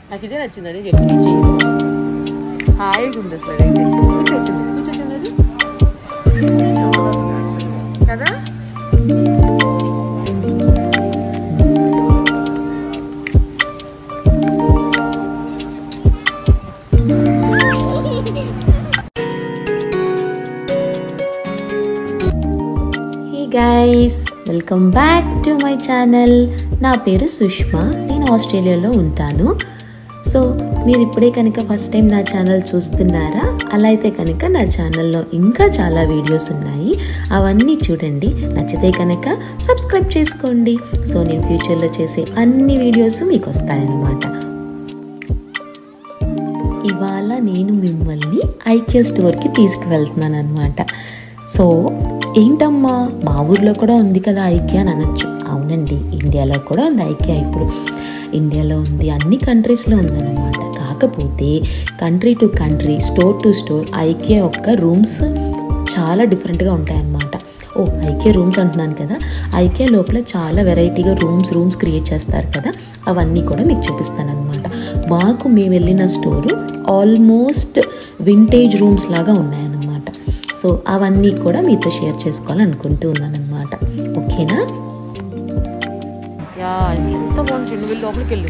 నాకు ఇదే నచ్చింది అదే చెప్తుంది చేసి హాయిగా ఉంది అసలు అదైతే కూర్చోచ్చింది కూర్చోచ్చింది అది కదా hey guys welcome back to my channel నా పేరు సుష్మా నేను ఆస్ట్రేలియాలో ఉంటాను సో మీరు ఇప్పుడే కనుక ఫస్ట్ టైం నా ఛానల్ చూస్తున్నారా అలా అయితే కనుక నా ఛానల్లో ఇంకా చాలా వీడియోస్ ఉన్నాయి అవన్నీ చూడండి నచ్చితే కనుక సబ్స్క్రైబ్ చేసుకోండి సో నేను ఫ్యూచర్లో చేసే అన్ని వీడియోస్ మీకు వస్తాయన్నమాట ఇవాళ నేను మిమ్మల్ని ఐక్య స్టోర్కి తీసుకువెళ్తున్నాను అనమాట సో ఏంటమ్మా మా ఊర్లో కూడా ఉంది కదా ఐక్య అని అనొచ్చు అవునండి ఇండియాలో కూడా ఉంది ఐక్య ఇప్పుడు ఇండియాలో ఉంది అన్ని కంట్రీస్లో ఉందన్నమాట కాకపోతే country to country store to store ఐక్య యొక్క రూమ్స్ చాలా డిఫరెంట్గా ఉంటాయన్నమాట ఓ ఐకే రూమ్స్ అంటున్నాను కదా ఐకే లోపల చాలా వెరైటీగా రూమ్స్ రూమ్స్ క్రియేట్ చేస్తారు కదా అవన్నీ కూడా మీకు చూపిస్తాను అనమాట మాకు మేము వెళ్ళిన స్టోరు ఆల్మోస్ట్ వింటేజ్ రూమ్స్ లాగా ఉన్నాయన్నమాట సో అవన్నీ కూడా మీతో షేర్ చేసుకోవాలనుకుంటూ ఉన్నాను అనమాట ఓకేనా యా ఇది ఎంత బాగుంది చిన్న వెళ్ళి లోపలికి వెళ్ళు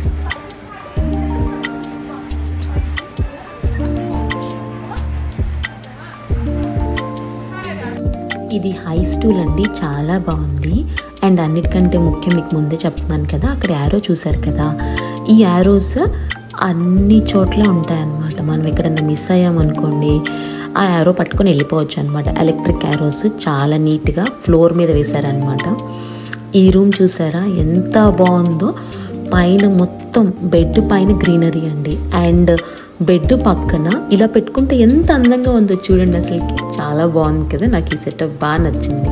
ఇది హై స్టూల్ అండి చాలా బాగుంది అండ్ అన్నిటికంటే ముఖ్యం మీకు ముందే చెప్తున్నాను కదా అక్కడ యారో చూసారు కదా ఈ యారోస్ అన్ని చోట్ల ఉంటాయన్నమాట మనం ఎక్కడన్నా మిస్ అయ్యామనుకోండి ఆ యారో పట్టుకొని వెళ్ళిపోవచ్చు అనమాట ఎలక్ట్రిక్ యారోస్ చాలా నీట్గా ఫ్లోర్ మీద వేశారనమాట ఈ రూమ్ చూసారా ఎంత బాగుందో పైన మొత్తం బెడ్ పైన గ్రీనరీ అండి అండ్ బెడ్ పక్కన ఇలా పెట్టుకుంటే ఎంత అందంగా ఉందో చూడండి అసలుకి చాలా బాగుంది కదా నాకు ఈ సెటప్ బాగా నచ్చింది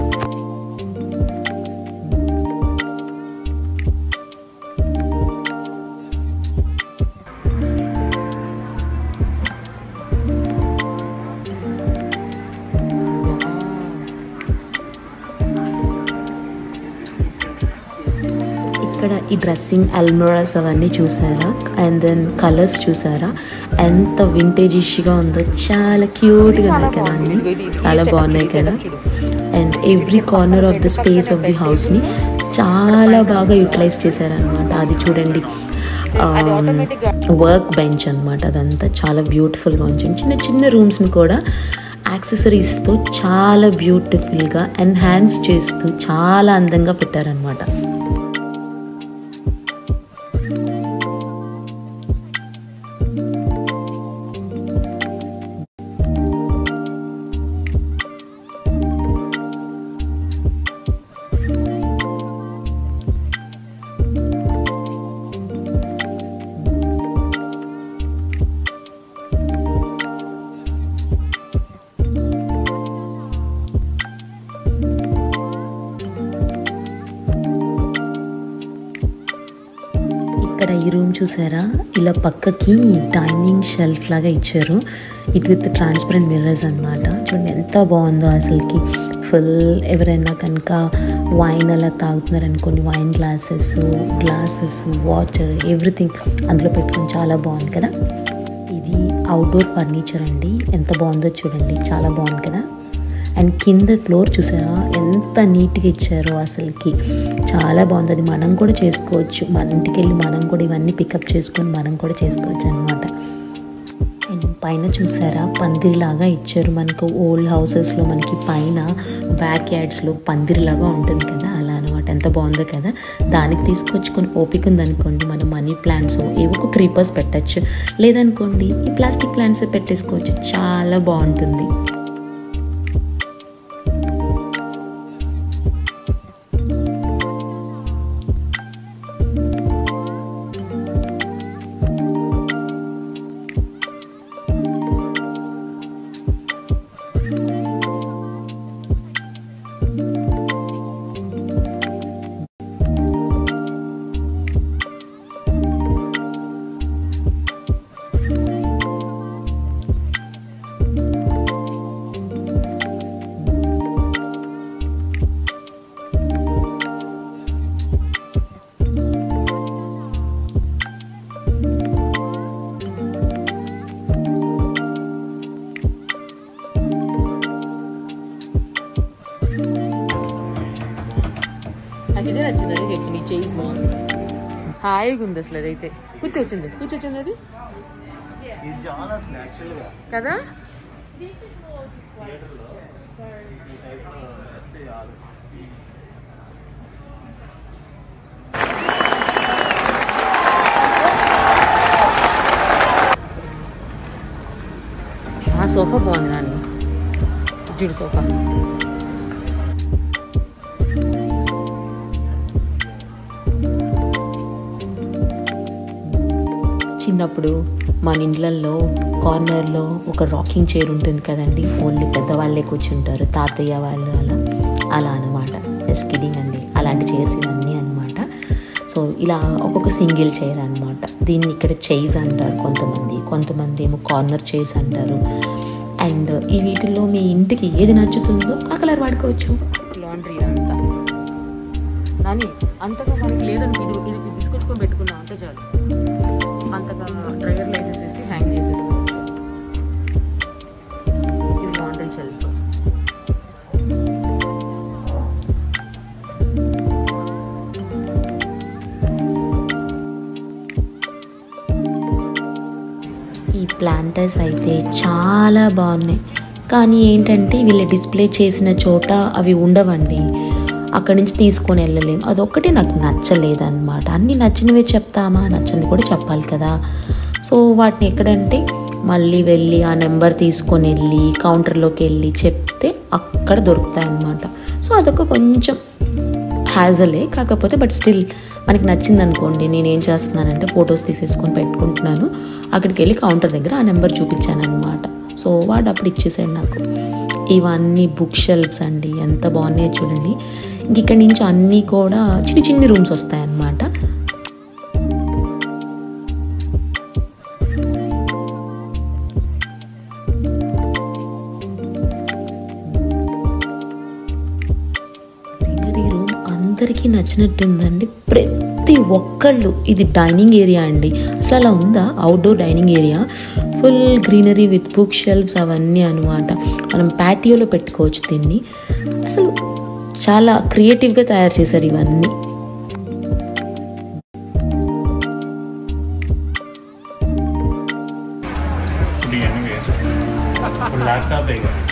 ఇక్కడ ఈ డ్రెస్సింగ్ అల్మోరాస్ అవన్నీ చూసారా అండ్ దెన్ కలర్స్ చూసారా ఎంత వింటేజిష్గా ఉందో చాలా క్యూట్గా ఉన్నాయి కదా అన్ని చాలా బాగున్నాయి కదా and every corner of the space of the హౌస్ని చాలా బాగా యూటిలైజ్ చేశారనమాట అది చూడండి వర్క్ బెంచ్ అనమాట అదంతా చాలా బ్యూటిఫుల్గా ఉంచింది చిన్న చిన్న రూమ్స్ని కూడా యాక్సెసరీస్తో చాలా బ్యూటిఫుల్గా ఎన్హాన్స్ చేస్తూ చాలా అందంగా పెట్టారనమాట ఇక్కడ ఈ రూమ్ చూసారా ఇలా పక్కకి డైనింగ్ షెల్ఫ్ లాగా ఇచ్చారు ఇట్ విత్ ట్రాన్స్పరెంట్ మిర్రర్స్ అనమాట చూడండి ఎంత బాగుందో అసలుకి ఫుల్ ఎవరైనా కనుక వైన్ అలా తాగుతున్నారు అనుకోండి wine glasses glasses water everything అందులో పెట్టుకొని చాలా బాగుంది కదా ఇది అవుట్డోర్ ఫర్నిచర్ అండి ఎంత బాగుందో చూడండి చాలా బాగుంది కదా అండ్ కింద ఫ్లోర్ చూసారా ఎంత నీట్గా ఇచ్చారో అసలుకి చాలా బాగుంది అది మనం కూడా చేసుకోవచ్చు మన ఇంటికి వెళ్ళి మనం కూడా ఇవన్నీ పికప్ చేసుకొని మనం కూడా చేసుకోవచ్చు అనమాట అండ్ పైన చూసారా పందిరిలాగా ఇచ్చారు మనకు ఓల్డ్ హౌసెస్లో మనకి పైన బ్యాక్ యార్డ్స్లో పందిరిలాగా ఉంటుంది కదా అలా అనమాట ఎంత బాగుందో కదా దానికి తీసుకొచ్చుకొని ఓపిక ఉందనుకోండి మనం మనీ ప్లాంట్స్ ఏవో ఒక క్రీపర్స్ పెట్టచ్చు లేదనుకోండి ఈ ప్లాస్టిక్ ప్లాంట్స్ పెట్టేసుకోవచ్చు చాలా బాగుంటుంది హాయిగా ఉంది అసలు అదైతే కూర్చోవచ్చింది కూర్చోవచ్చింది అది ఇది చాలా అసలు యాక్చువల్గా కదా థియేటర్లో ఈ టైప్లో వేస్తే చాలు ఆ సోఫా బాగుంది నాని చూడు సోఫా చిన్నప్పుడు మన ఇండ్లల్లో కార్నర్లో ఒక రాకింగ్ చైర్ ఉంటుంది కదండి ఓన్లీ పెద్దవాళ్ళే కూర్చుంటారు తాతయ్య వాళ్ళు అలా అలా అనమాట జస్ట్ కిడింగ్ అండి అలాంటి చైర్స్ ఇవన్నీ అనమాట సో ఇలా ఒక్కొక్క సింగిల్ చైర్ అనమాట దీన్ని ఇక్కడ చైర్స్ అంటారు కొంతమంది కొంతమంది ఏమో కార్నర్ చైర్స్ అంటారు అండ్ ఈ వీటిల్లో మీ ఇంటికి ఏది నచ్చుతుందో ఆ కలర్ వాడుకోవచ్చు లాండ్రీ అంతా నాని అంతగా మనకి లేదని ఇది ఇది ఇది తీసుకొచ్చుకొని పెట్టుకున్నాం అంటే చాలు అంతగా డ్రైవర్ లైసెన్స్ ఇస్తే హ్యాంగ్ చేసేసుకోవచ్చు ఇది లాండ్రీ షెల్ఫ్ ఈ ప్లాంటర్స్ అయితే చాలా బాగున్నాయి కానీ ఏంటంటే వీళ్ళు డిస్ప్లే చేసిన చోట అవి ఉండవండి అక్కడి నుంచి తీసుకొని వెళ్ళలేం అదొక్కటే నాకు నచ్చలేదన్నమాట అన్నీ నచ్చినవే చెప్తామా నచ్చంది కూడా చెప్పాలి కదా సో వాటిని ఎక్కడంటే మళ్ళీ వెళ్ళి ఆ నెంబర్ తీసుకొని వెళ్ళి కౌంటర్లోకి వెళ్ళి చెప్తే అక్కడ దొరుకుతాయి అన్నమాట సో అదొక కొంచెం హ్యాజలే కాకపోతే బట్ స్టిల్ మనకి నచ్చింది అనుకోండి నేను ఏం చేస్తున్నానంటే ఫొటోస్ తీసేసుకొని పెట్టుకుంటున్నాను అక్కడికి వెళ్ళి కౌంటర్ దగ్గర ఆ నెంబర్ చూపించాను అనమాట సో వాడు అప్పుడు ఇచ్చేసాడు నాకు ఇవన్నీ బుక్ షెల్ఫ్స్ అండి ఎంత బాగున్నాయో చూడండి ఇంక ఇక్కడి నుంచి అన్నీ కూడా చిన్న చిన్ని రూమ్స్ వస్తాయన్నమాట గ్రీనరీ రూమ్ అందరికీ నచ్చినట్టుందండి ప్రతి ఒక్కళ్ళు ఇది డైనింగ్ ఏరియా అండి అసలు అలా ఉందా outdoor dining area full greenery with book shelves అవన్నీ అనమాట మనం ప్యాటియోలో పెట్టుకోవచ్చు దీన్ని అసలు చాలా క్రియేటివ్గా తయారు చేశారు ఇవన్నీ ఇప్పుడు ఇవన్నీ వేస్ట్ ఇప్పుడు ల్యాప్టాప్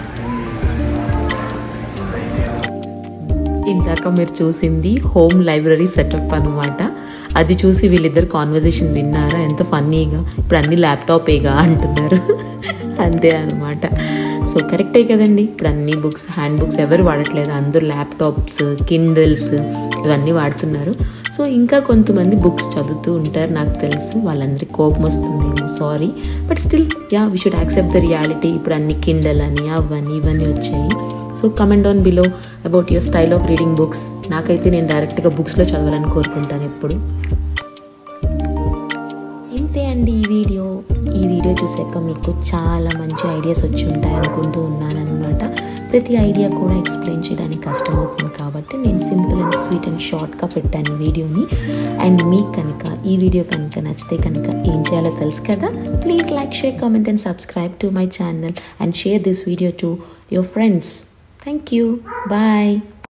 ఇందాక మీరు చూసింది హోమ్ లైబ్రరీ సెటప్ అనమాట అది చూసి వీళ్ళిద్దరు కాన్వర్జేషన్ విన్నారా ఎంత ఫన్నీగా ఇప్పుడు అన్ని ల్యాప్టాపేగా అంటున్నారు అంతే అనమాట సో కరెక్టే కదండి ఇప్పుడు అన్ని బుక్స్ హ్యాండ్ బుక్స్ ఎవరు వాడట్లేదు అందరూ ల్యాప్టాప్స్ కిండల్స్ ఇవన్నీ వాడుతున్నారు సో ఇంకా కొంతమంది బుక్స్ చదువుతూ ఉంటారు నాకు తెలుసు వాళ్ళందరికీ కోపం వస్తుందేమో sorry but still yeah we should accept the reality ఇప్పుడు అన్ని కిండల్ అని అవన్నీ ఇవన్నీ వచ్చాయి so comment down below about your style of reading books నాకైతే నేను డైరెక్ట్గా బుక్స్లో చదవాలని కోరుకుంటాను ఎప్పుడు ఇంతే అండి ఈ వీడియో ఈ వీడియో చూసాక మీకు చాలా మంచి ఐడియాస్ వచ్చి ఉంటాయి అనుకుంటూ ఉన్నానన్నమాట ప్రతి ఐడియా కూడా ఎక్స్ప్లెయిన్ చేయడానికి కష్టమవుతుంది కాబట్టి నేను సింపుల్ అండ్ స్వీట్ అండ్ షార్ట్గా పెట్టాను ఈ వీడియోని అండ్ మీకు కనుక ఈ వీడియో కనుక నచ్చితే కనుక ఏం చేయాలో తెలుసు కదా please like share comment and subscribe to my channel and share this video to your friends thank you bye